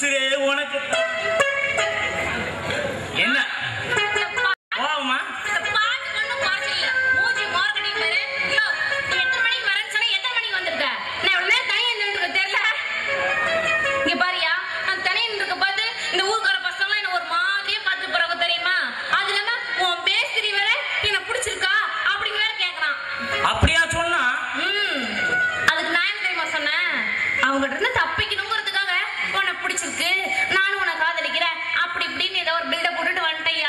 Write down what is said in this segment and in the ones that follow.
உசுரே உனக்கு என்ன போவமா இந்த பாட்டு மட்டும் குறைச்சில்ல. மூஞ்சி மார்க்கெட்டிங் பாரு. யோ, நீ எத்தனை மணிக்கு வரேன்னு சொன்ன, எத்தனை மணிக்கு வந்திருக்க? நான் இவ்வளவு நேரம் தனியா நின்னுட்டு தெரியல. இங்க பாருயா, நான் தனியா நின்னுட்டு பார்த்து, இந்த ஊர்க்கார பசங்களாம் என்னை ஒரு மாதிரியா பார்த்துட்டு போறாங்க தெரியுமா? அது இல்லாம, உன் மேஸ்திரி வேற, என்னை பிடிச்சிருக்கா? அப்படின்னு வேற கேக்குறான். அப்படியா சொன்னா ம், அதுக்கு நான் என்ன தெரியுமா சொன்னேன்? அவங்ககிட்ட இருந்து தப்பிக்கணுங்கிறதுக்காக, உன்னை பிடிச்சிருக்கு, நானும் உன்னை காதலிக்கிறேன், அப்படி இப்படின்னு ஏதோ ஒரு build-up போட்டுட்டு வந்துட்டேன்யா.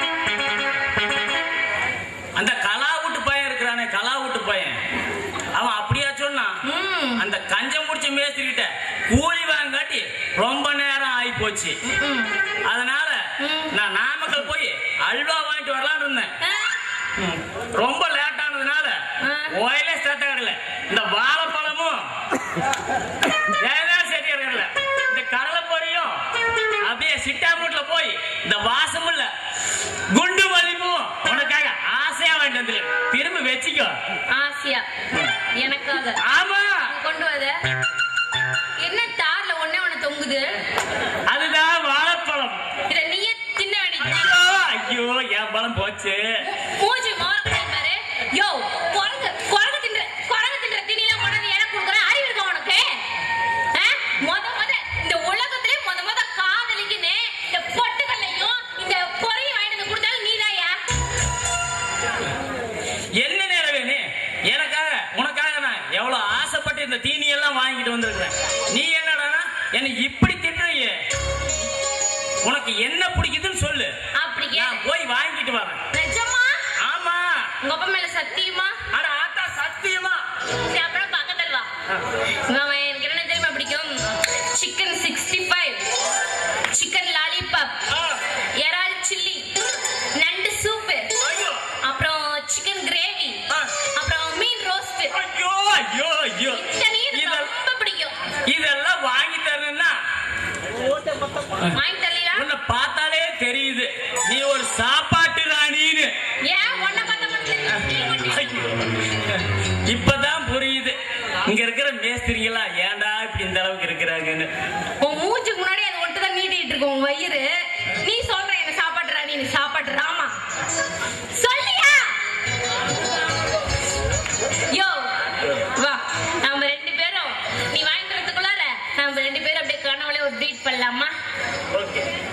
அந்த கலா வீட்டு பையன் இருக்கிறானே கலா வீட்டு பையன் அவன் அப்படியா சொன்னான் ம். அந்த கஞ்சம் முடிச்ச மேஸ்திரிகிட்ட கூலி வாங்காட்டி ரொம்ப நேரம் ஆகி போச்சு ம். அதனால ம். நான் நாமக்கல் போய் அல்வா வாங்கிட்டு வரலாம்னு இருந்தேன் ஆ? ம். ரொம்ப லேட் ஆனதுனால ஆ. ஓயிலே சேர்த்த கடல இந்த வாழைப்பழமும் ஏதாவது சரியா கடல இந்த கடலை பொரியும் அப்படியே சிட்டாமூட்ல போய் இந்த வாசம் இல்ல குண்டு மல்லிப்பும் உனக்காக ஆசையா வாங்கிட்டு வந்து திரும்ப வச்சுக்கோ ஆசியா எனக்காக ஆமா கொண்டு வர என்ன தார்ல ஒண்ணே ஒண்ணு தொங்குது அதுதான் வாழைப்பழம் இத நீயே தின்ன வேண்டியது ஐயோ ஐயோ என் பழம் போச்சு மூஞ்சி மார்க்கெட்டிங் பாரு யோ குரங்கு குரங்கு தின்ற குரங்கு தின்ற திணில கொண்டாந்து எனக்கு கொடுக்குற அறிவு இருக்கா உனக்கு ஆ? மொத மொத இந்த உலகத்திலே மொத மொத காதலிக்குன்னு இந்த பொட்டுக்கல்லையும் இந்த பொறையும் வாங்கிட்டு வந்து கொடுத்தாலும் நீதாயா என்ன நேரம் வேணு எனக்காக உனக்காக நான் எவ்வளவு ஆசைப்பட்டு இந்த தீனி எல்லாம் வாங்கிட்டு வந்திருக்கிறேன் நீ என்னடானா என்னை இப்படி திட்டுறியே உனக்கு என்ன பிடிக்குதுன்னு சொல்லு அப்படி கேளு. நான் போய் வாங்கிட்டு வரேன் நிஜமா ஆமா உங்க அப்பா மேல சத்தியமா அட ஆத்தா சத்தியமா சரி, அப்புறம் பக்கத்துல வா மாமா, எனக்கு என்ன தெரியுமா பிடிக்கும் chicken sixty five chicken lollipop ஆ, இறால் சில்லி நண்டு சூப்பு ஐயோ அப்புறம் சிக்கன் கிரேவி ஆ. அப்புறம் மீன் ரோஸ்ட் ஐயோ ஐயோ ஐயோ இத்தனையும் எனக்கு இதெல்லாம் ரொம்ப பிடிக்கும் இதெல்லாம் வாங்கி தரணும்னா வாங்கி தரலையா உன்னை பார்த்தாலே தெரியுது நீ ஒரு சாப்பாட்டு ராணின்னு ஏன் உன்னை பார்த்த மாதிரி நீ மட்டும் ஐயோ. இப்பதான் புரியுது இங்க இருக்கிற மேஸ்திரிகளா ஏன்டா இப்படி இந்த அளவுக்கு இருக்கிறாங்கன்னு உன் மூஞ்சுக்கு முன்னாடி அது ஒட்டு தான் நீட்டிட்டு இருக்கு உன் வயிறு நீ சொல்ற என்ன சாப்பாட்டு ராணி நீ சாப்பாட்டு ராமா சொல்லியா யோ வா நம்ம ரெண்டு பேரும் நீ வாங்கிக்கிறதுக்குள்ளார நம்ம ரெண்டு பேரும் அப்படியே கனவுல ஒரு ட்ரீட் பண்ணலாமா ஓகே